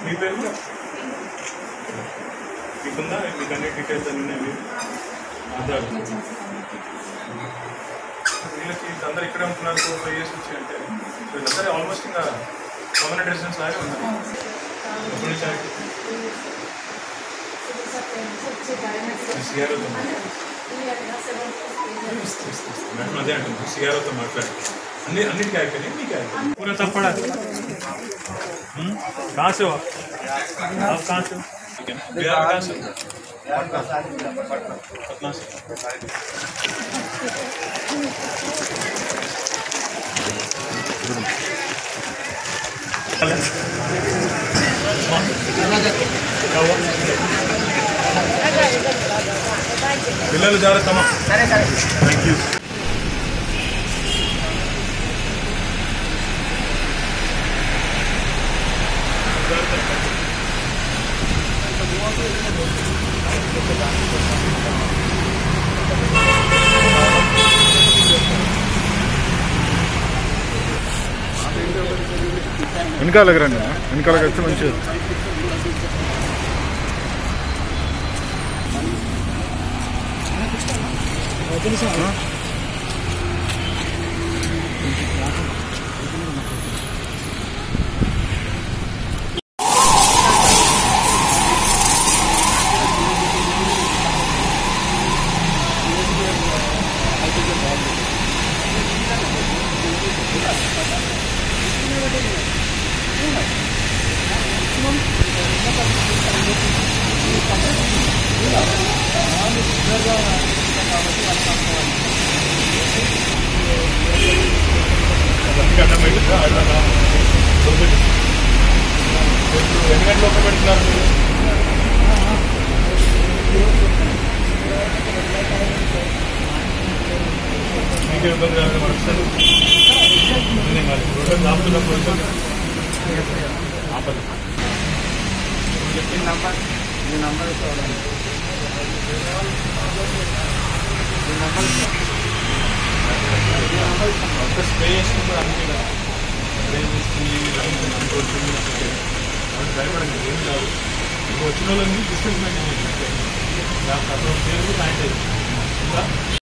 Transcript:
మీ పేరు మీకుందా మీకు అన్ని డీటెయిల్స్ అన్ని ఉన్నాయి మీరు ఆధార్ వీళ్ళకి అందరు ఇక్కడే ఉంటున్నారు ఫోర్ ఫైవ్ ఇయర్స్ నుంచి అంటే వీళ్ళందరూ ఆల్మోస్ట్ ఇంకా పర్మనెంట్ రెసిడెన్స్ లాగే ఉన్నారు ఎప్పటి నుంచి యాక్టివ్? సిఆర్ఓతో మేడం అదే అంటుంది సిఆర్ఓతో మాట్లాడి అన్ని అన్నిటికీ యాక్ట్ మీకు యాక్ట్ పూरा सब पढ़ा हम्म? कहाँ से हो आप आप कहाँ से हो ठीक है बिहार कहाँ से हो? पटना से क्या हुआ పిల్లలు జాగ్రత్తమ్మా థ్యాంక్ యూ వెనకాలకి రండి అమ్మా. వెనకాలకి వచ్చి మంచిగా ఎన్ని గంటలు ఒక పెడుతున్నారు మీరు మీకు ఇబ్బంది కాదు మరొకసారి ఇబ్బంది కాదు రోడ్డు ఆపుతున్నప్పుడు ఇబ్బంది ఆపదు చెప్పిన నంబర్ ఈ నంబర్ చూడండి ఈ నంబర్ ఒక స్ప్రే చేసినప్పుడు అందుకే కదా స్ప్రే చేసుకుని అనుకోవచ్చు కాబట్టి భయపడండి ఏం కాదు ఇప్పుడు వచ్చిన వాళ్ళని డిస్టెన్స్ మెయింటైన్ చేయండి దాని తర్వాత పేరు శానిటైజ్ ఇంకా